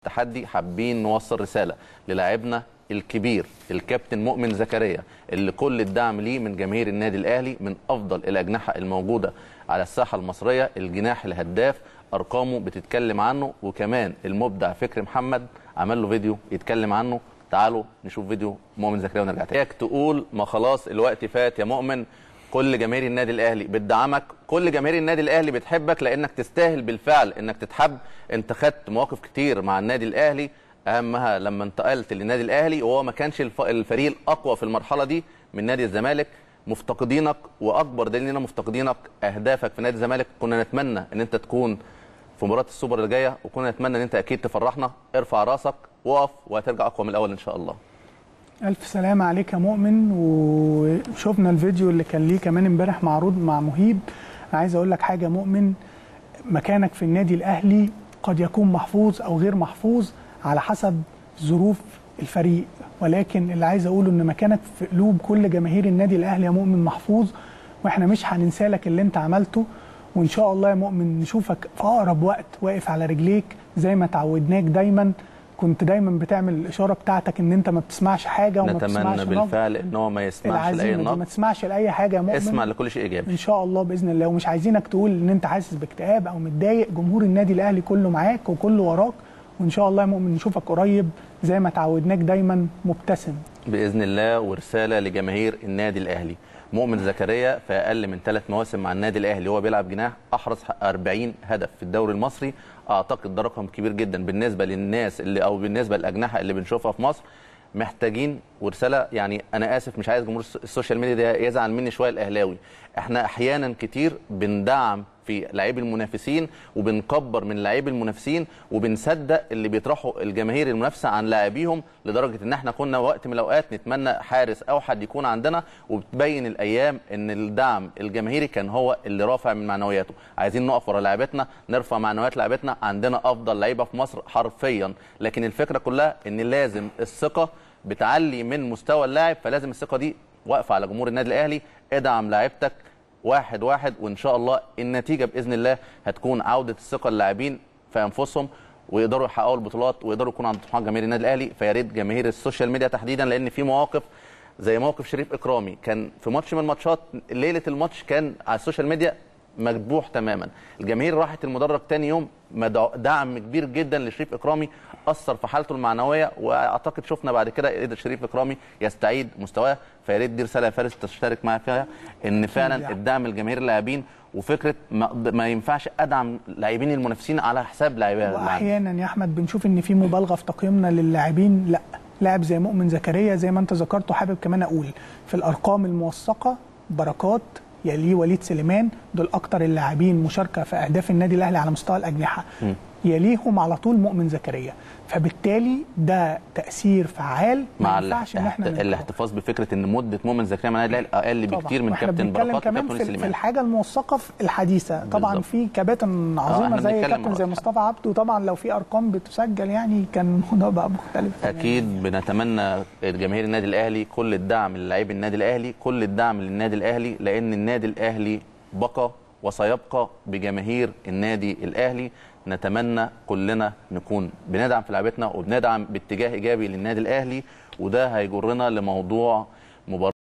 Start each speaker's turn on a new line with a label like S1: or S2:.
S1: التحدي حابين نوصل رساله للاعبنا الكبير الكابتن مؤمن زكريا اللي كل الدعم ليه من جماهير النادي الاهلي من افضل الاجنحه الموجوده على الساحه المصريه الجناح الهداف ارقامه بتتكلم عنه وكمان المبدع فكري محمد عمل له فيديو يتكلم عنه تعالوا نشوف فيديو مؤمن زكريا ونرجع تاني تقول ما خلاص الوقت فات يا مؤمن كل جماهير النادي الاهلي بتدعمك كل جماهير النادي الاهلي بتحبك لانك تستاهل بالفعل انك تتحب انت خدت مواقف كتير مع النادي الاهلي اهمها لما انتقلت للنادي الاهلي وهو ما كانش الف- الفريق الاقوى في المرحله دي من نادي الزمالك مفتقدينك واكبر دليل اننا مفتقدينك اهدافك في نادي الزمالك كنا نتمنى ان انت تكون في مباراه السوبر اللي جايه وكنا نتمنى ان انت اكيد تفرحنا ارفع راسك وقف وهترجع اقوى من الاول ان شاء الله
S2: ألف سلامة عليك يا مؤمن وشفنا الفيديو اللي كان ليه كمان امبارح معروض مع مهيب أنا عايز أقول لك حاجة يا مؤمن مكانك في النادي الأهلي قد يكون محفوظ أو غير محفوظ على حسب ظروف الفريق ولكن اللي عايز أقوله إن مكانك في قلوب كل جماهير النادي الأهلي يا مؤمن محفوظ وإحنا مش هننسى لك اللي أنت عملته وإن شاء الله يا مؤمن نشوفك في أقرب وقت واقف على رجليك زي ما تعودناك دايما كنت دايما بتعمل الاشاره بتاعتك ان انت ما بتسمعش حاجه وما بتسمعش
S1: نتمنى
S2: نبض.
S1: بالفعل ان هو ما يسمعش لاي
S2: العزيمه دي ما
S1: نقد
S2: تسمعش لاي حاجه يا مؤمن
S1: اسمع لكل شيء ايجابي
S2: ان شاء الله باذن الله ومش عايزينك تقول ان انت حاسس باكتئاب او متضايق جمهور النادي الاهلي كله معاك وكله وراك وان شاء الله يا مؤمن نشوفك قريب زي ما تعودناك دايما مبتسم
S1: باذن الله ورساله لجماهير النادي الاهلي مؤمن زكريا في اقل من ثلاث مواسم مع النادي الاهلي وهو بيلعب جناح احرز 40 هدف في الدوري المصري اعتقد ده رقم كبير جدا بالنسبه للناس اللي او بالنسبه للاجنحه اللي بنشوفها في مصر محتاجين ورساله يعني انا اسف مش عايز جمهور الس- السوشيال ميديا ده يزعل مني شويه الاهلاوي احنا احيانا كتير بندعم في لاعبي المنافسين وبنكبر من لاعبي المنافسين وبنصدق اللي بيطرحوا الجماهير المنافسه عن لاعبيهم لدرجه ان احنا كنا وقت من الاوقات نتمنى حارس او حد يكون عندنا وبتبين الايام ان الدعم الجماهيري كان هو اللي رافع من معنوياته عايزين نقف ورا لعيبتنا نرفع معنويات لعيبتنا عندنا افضل لعيبه في مصر حرفيا لكن الفكره كلها ان لازم الثقه بتعلي من مستوى اللاعب فلازم الثقه دي واقفه على جمهور النادي الاهلي ادعم لاعيبتك واحد واحد وان شاء الله النتيجه باذن الله هتكون عوده الثقه للاعبين في انفسهم ويقدروا يحققوا البطولات ويقدروا يكونوا عند طموحات جماهير النادي الاهلي فيا ريت جماهير السوشيال ميديا تحديدا لان في مواقف زي موقف شريف اكرامي كان في ماتش من الماتشات ليله الماتش كان على السوشيال ميديا مذبوح تماما الجماهير راحت المدرج تاني يوم مدع- دعم كبير جدا لشريف اكرامي اثر في حالته المعنويه واعتقد شفنا بعد كده قدر شريف اكرامي يستعيد مستواه فيا ريت دي رساله يا فارس تشترك معايا فيها ان فعلا
S2: يعني.
S1: الدعم الجماهير اللاعبين وفكره ما, ما ينفعش ادعم لاعبين المنافسين على حساب لاعبي اللاعبين.
S2: واحيانا يا احمد بنشوف ان في مبالغه في تقييمنا للاعبين لا لاعب زي مؤمن زكريا زي ما انت ذكرت وحابب كمان اقول في الارقام الموثقه بركات يليه وليد سليمان دول اكتر اللاعبين مشاركه في اهداف النادي الاهلي على مستوى الاجنحه يليهم على طول مؤمن زكريا فبالتالي ده تاثير فعال
S1: مع
S2: ما ينفعش ان احنا
S1: الاحت-
S2: ننكره.
S1: الاحتفاظ بفكره ان مده مؤمن زكريا مع النادي الاهلي اقل
S2: طبعاً.
S1: بكتير من
S2: وإحنا
S1: كابتن
S2: بنتكلم
S1: بركات
S2: كمان
S1: وكابتن
S2: في, في
S1: سليمان
S2: الحاجه الموثقه في الحديثه طبعا
S1: بالظبط.
S2: في كباتن عظيمه
S1: إحنا
S2: زي
S1: بنتكلم
S2: كابتن زي
S1: على-
S2: مصطفى عبده طبعا لو في ارقام بتسجل يعني كان الموضوع بقى مختلف تماماً.
S1: اكيد بنتمنى جماهير النادي الاهلي كل الدعم للاعبي النادي الاهلي كل الدعم للنادي الاهلي لان النادي الاهلي بقى وسيبقى بجماهير النادي الاهلي نتمنى كلنا نكون بندعم في لعبتنا وبندعم باتجاه ايجابي للنادي الاهلي وده هيجرنا لموضوع مباراه